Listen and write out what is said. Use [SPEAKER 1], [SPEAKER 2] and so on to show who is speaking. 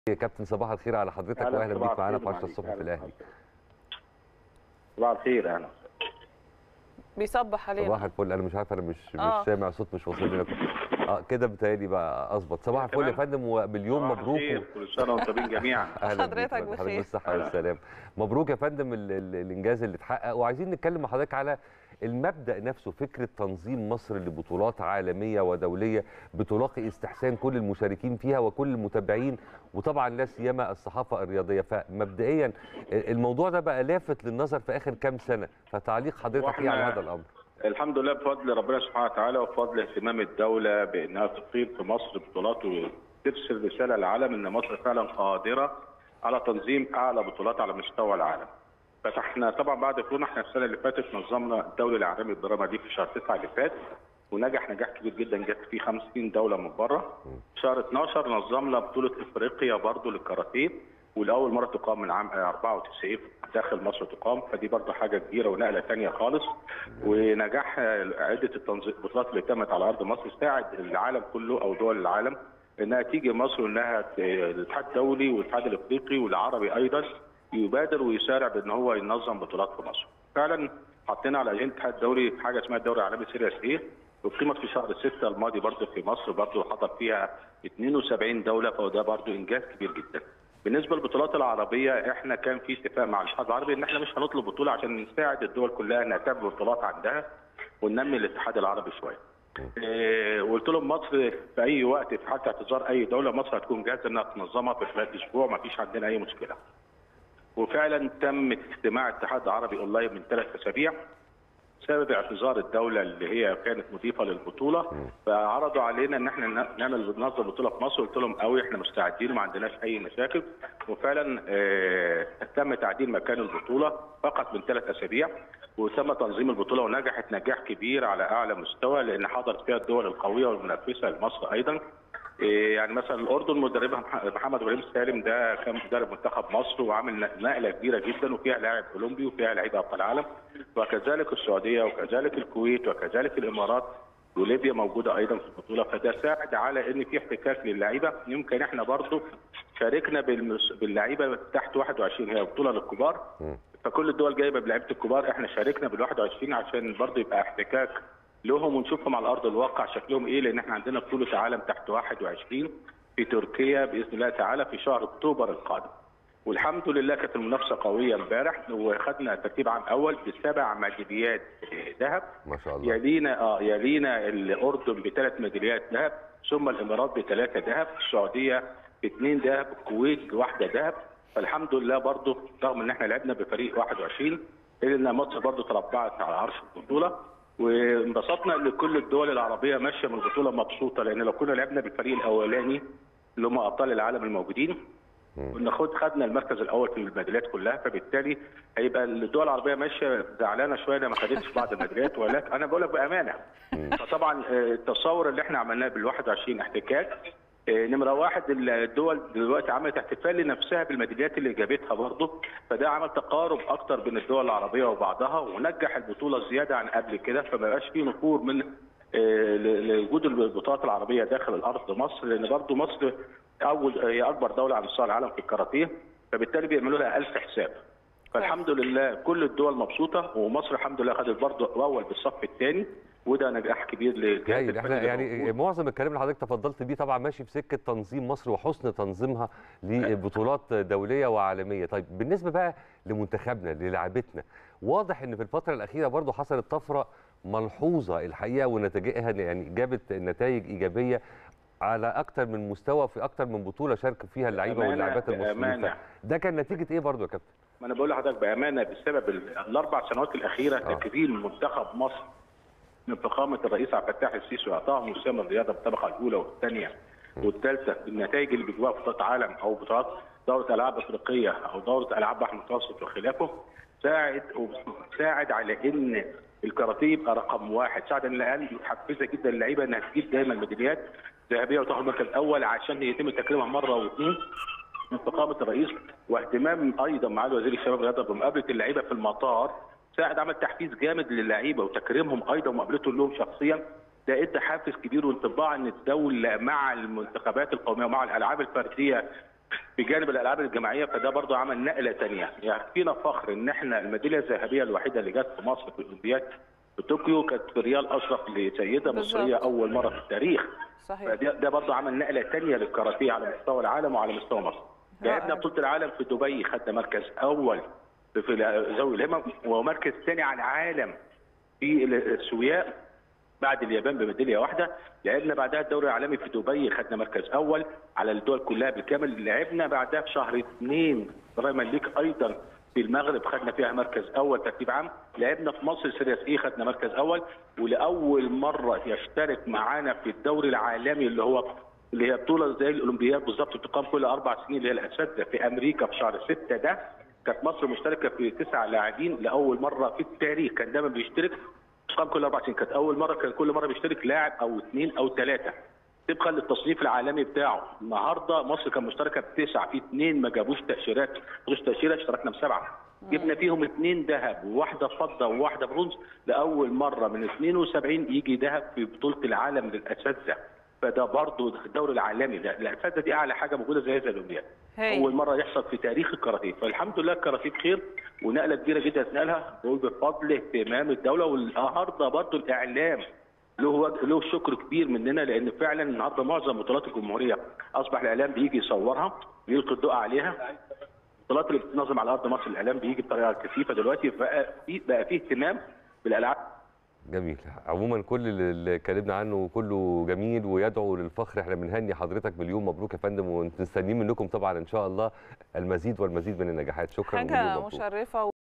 [SPEAKER 1] يا كابتن صباح الخير على حضرتك
[SPEAKER 2] أهلا
[SPEAKER 1] واهلا
[SPEAKER 2] صباح
[SPEAKER 1] بيك معانا
[SPEAKER 2] الخير
[SPEAKER 1] في 10 الصبح
[SPEAKER 2] معاليك.
[SPEAKER 1] في
[SPEAKER 2] أهلا
[SPEAKER 1] الاهلي
[SPEAKER 2] صباح الخير اهلا
[SPEAKER 3] بيصبح علينا
[SPEAKER 1] صباح الفل انا مش عارف انا مش
[SPEAKER 3] آه.
[SPEAKER 1] مش سامع صوت مش واصل لي اه كده بتهيألي بقى اظبط صباح الفل يا
[SPEAKER 2] تمام.
[SPEAKER 1] فندم ومليون
[SPEAKER 2] صباح
[SPEAKER 1] مبروك
[SPEAKER 2] الخير. كل سنه وانتم طيبين جميعا
[SPEAKER 1] اهلا بيك
[SPEAKER 3] حضرتك
[SPEAKER 1] فندم. حضرتك
[SPEAKER 3] بخير.
[SPEAKER 1] بالصحه
[SPEAKER 2] أهلا.
[SPEAKER 1] والسلام مبروك يا فندم ال ال الانجاز اللي اتحقق وعايزين نتكلم مع حضرتك على المبدا نفسه فكره تنظيم مصر لبطولات عالميه ودوليه بتلاقي استحسان كل المشاركين فيها وكل المتابعين وطبعا لا سيما الصحافه الرياضيه فمبدئيا الموضوع ده بقى لافت للنظر في اخر كام سنه فتعليق حضرتك ايه على
[SPEAKER 2] وإحنا-
[SPEAKER 1] هذا الامر
[SPEAKER 2] الحمد لله بفضل ربنا سبحانه وتعالى وبفضل اهتمام الدوله بانها تقيم في مصر بطولات وترسل رساله للعالم ان مصر فعلا قادره على تنظيم اعلى بطولات على مستوى العالم. فتحنا طبعا بعد كورونا احنا السنه اللي فاتت نظمنا الدوري العالمي للدراما دي في شهر 9 اللي فات ونجح نجاح كبير جدا جت فيه 50 دوله من بره. شهر 12 نظمنا بطوله افريقيا برضو للكاراتيه ولاول مره تقام من عام 94 داخل مصر تقام فدي برضو حاجه كبيره ونقله ثانيه خالص ونجاح عده التنظيم البطولات اللي تمت على ارض مصر ساعد العالم كله او دول العالم انها تيجي مصر وانها ت- الاتحاد الدولي والاتحاد الافريقي والعربي ايضا يبادر ويسارع بان هو ينظم بطولات في مصر. فعلا حطينا على اجنده الاتحاد الدولي حاجه اسمها الدوري العالمي سيريس ايه وقيمت في شهر 6 الماضي برضه في مصر برضه حضر فيها 72 دوله فده برضه انجاز كبير جدا. بالنسبه للبطولات العربيه احنا كان في اتفاق مع الاتحاد العربي ان احنا مش هنطلب بطوله عشان نساعد الدول كلها انها تعمل بطولات عندها وننمي الاتحاد العربي شويه. إيه، وقلت لهم مصر في اي وقت في حاله اعتذار اي دوله مصر هتكون جاهزه انها تنظمها في خلال اسبوع ما فيش عندنا اي مشكله. وفعلا تم اجتماع الاتحاد العربي اونلاين من ثلاث اسابيع بسبب اعتذار الدوله اللي هي كانت مضيفه للبطوله فعرضوا علينا ان احنا نعمل ننظم بطوله في مصر قلت لهم قوي احنا مستعدين وما عندناش اي مشاكل وفعلا آه، تم تعديل مكان البطوله فقط من ثلاث اسابيع وتم تنظيم البطوله ونجحت نجاح كبير على اعلى مستوى لان حضرت فيها الدول القويه والمنافسه لمصر ايضا إيه يعني مثلا الاردن مدربها مح- محمد ابراهيم سالم ده كان مدرب منتخب مصر وعامل نقله كبيره جدا وفيها لاعب اولمبي وفيها لعيبه ابطال عالم وكذلك السعوديه وكذلك الكويت وكذلك الامارات وليبيا موجوده ايضا في البطوله فده ساعد على ان في احتكاك للعيبه يمكن احنا برضو شاركنا بالمس- باللعيبه تحت 21 هي بطوله للكبار فكل الدول جايبه بلعيبه الكبار احنا شاركنا بال 21 عشان برضو يبقى احتكاك لهم ونشوفهم على ارض الواقع شكلهم ايه لان احنا عندنا بطوله عالم تحت 21 في تركيا باذن الله تعالى في شهر اكتوبر القادم. والحمد لله كانت المنافسه قويه امبارح وخدنا ترتيب عام اول بسبع ميداليات ذهب
[SPEAKER 1] ما شاء الله
[SPEAKER 2] يلينا اه يلينا الاردن بثلاث ميداليات ذهب ثم الامارات بثلاثه ذهب السعوديه باثنين ذهب الكويت واحده ذهب فالحمد لله برضو رغم ان احنا لعبنا بفريق 21 الا ان مصر برضو تربعت على عرش البطوله وانبسطنا ان كل الدول العربيه ماشيه من البطوله مبسوطه لان لو كنا لعبنا بالفريق الاولاني اللي هم ابطال العالم الموجودين كنا خد خدنا المركز الاول في الميداليات كلها فبالتالي هيبقى الدول العربيه ماشيه زعلانه شويه إنها ما خدتش بعض الميداليات ولكن انا بقول لك بامانه فطبعا آه، التصور اللي احنا عملناه بال 21 احتكاك آه، نمره واحد الدول دلوقتي عملت احتفال لنفسها بالميداليات اللي جابتها برضه فده عمل تقارب اكتر بين الدول العربيه وبعضها ونجح البطوله زياده عن قبل كده فما بقاش فيه نفور من آه، ل- لوجود البطولات العربيه داخل الارض مصر لان برضه مصر اول هي اكبر دوله على مستوى العالم في الكاراتيه فبالتالي بيعملوا لها ألف حساب فالحمد لله كل الدول مبسوطه ومصر الحمد لله خدت برضه اول بالصف الثاني وده نجاح كبير للجهاز
[SPEAKER 1] هايل
[SPEAKER 2] الفني
[SPEAKER 1] احنا
[SPEAKER 2] اللي
[SPEAKER 1] يعني
[SPEAKER 2] موجود.
[SPEAKER 1] معظم الكلام اللي حضرتك تفضلت بيه طبعا ماشي في سكه تنظيم مصر وحسن تنظيمها لبطولات دوليه وعالميه طيب بالنسبه بقى لمنتخبنا للاعبتنا واضح ان في الفتره الاخيره برضو حصلت طفره ملحوظه الحقيقه ونتائجها يعني جابت نتائج ايجابيه على اكتر من مستوى في اكتر من بطوله شارك فيها اللعيبه
[SPEAKER 2] بأمانة-
[SPEAKER 1] واللاعبات المصريين
[SPEAKER 2] بأمانة.
[SPEAKER 1] ده كان نتيجه ايه برضو يا كابتن
[SPEAKER 2] ما انا بقول لحضرتك بامانه بسبب ال- الاربع سنوات الاخيره
[SPEAKER 1] آه.
[SPEAKER 2] تكريم منتخب مصر من فخامه الرئيس عبد الفتاح السيسي واعطائهم وسام الرياضه بالطبقه الاولى والثانيه والثالثه النتائج اللي بيجيبوها في بطولات عالم او بطولات دوره العاب افريقيه او دوره العاب بحر المتوسط وخلافه ساعد ساعد على ان الكاراتيه يبقى رقم واحد ساعد ان الاقل محفزه جدا اللعيبه انها تجيب دايما ميداليات ذهبيه وتاخد المركز الاول عشان يتم تكريمها مره واثنين من فخامه الرئيس واهتمام ايضا مع وزير الشباب والرياضه بمقابله اللعيبه في المطار ساعد عمل تحفيز جامد للعيبه وتكريمهم ايضا ومقابلتهم لهم شخصيا ده ادى حافز كبير وانطباع ان الدوله مع المنتخبات القوميه ومع الالعاب الفرديه بجانب الالعاب الجماعيه فده برضو عمل نقله ثانيه يعني فينا فخر ان احنا الميداليه الذهبيه الوحيده اللي جت في مصر في الاولمبياد في طوكيو كانت في ريال اشرف لسيده مصريه
[SPEAKER 3] بالظبط.
[SPEAKER 2] اول مره في التاريخ
[SPEAKER 3] صحيح
[SPEAKER 2] فده ده برضه عمل نقله ثانيه للكاراتيه على مستوى العالم وعلى مستوى مصر. لعبنا
[SPEAKER 3] رائع.
[SPEAKER 2] بطوله العالم في دبي خدنا مركز اول في في ذوي الهمم ومركز ثاني على العالم في السوياء بعد اليابان بميداليه واحده لعبنا بعدها الدوري العالمي في دبي خدنا مركز اول على الدول كلها بالكامل لعبنا بعدها في شهر اثنين برايمر ليج ايضا في المغرب خدنا فيها مركز اول ترتيب عام لعبنا في مصر سيريس اي خدنا مركز اول ولاول مره يشترك معانا في الدوري العالمي اللي هو اللي هي بطوله زي الاولمبياد بالظبط بتقام كل اربع سنين اللي هي الاساتذه في امريكا في شهر سته ده كانت مصر مشتركه في تسع لاعبين لاول مره في التاريخ كان دايما بيشترك تقام كل اربع سنين كانت اول مره كان كل مره بيشترك لاعب او اثنين او ثلاثه طبقا للتصنيف العالمي بتاعه النهارده مصر كان مشتركه بتسعه في اثنين ما جابوش تاشيرات ما جابوش تاشيره اشتركنا بسبعه جبنا فيهم اثنين ذهب وواحده فضه وواحده برونز لاول مره من 72 يجي ذهب في بطوله العالم للاساتذه فده برضه الدوري العالمي ده الاساتذه دي اعلى حاجه موجوده زي زي الاولمبياد
[SPEAKER 3] هايل.
[SPEAKER 2] اول مره يحصل في تاريخ الكاراتيه فالحمد لله الكاراتيه بخير ونقله كبيره جدا اتنقلها بقول بفضل اهتمام الدوله والنهارده برضه الاعلام له وج- له شكر كبير مننا لان فعلا النهارده معظم بطولات الجمهوريه اصبح الاعلام بيجي يصورها ويلقي الضوء عليها البطولات اللي بتتنظم على ارض مصر الاعلام بيجي بطريقه كثيفه دلوقتي بقى في بقى في اهتمام بالالعاب
[SPEAKER 1] جميل عموما كل اللي اتكلمنا عنه كله جميل ويدعو للفخر احنا بنهني حضرتك مليون مبروك يا فندم ومستنيين منكم طبعا ان شاء الله المزيد والمزيد من النجاحات شكرا ومليون
[SPEAKER 3] حاجه
[SPEAKER 1] مبروك.
[SPEAKER 3] مشرفه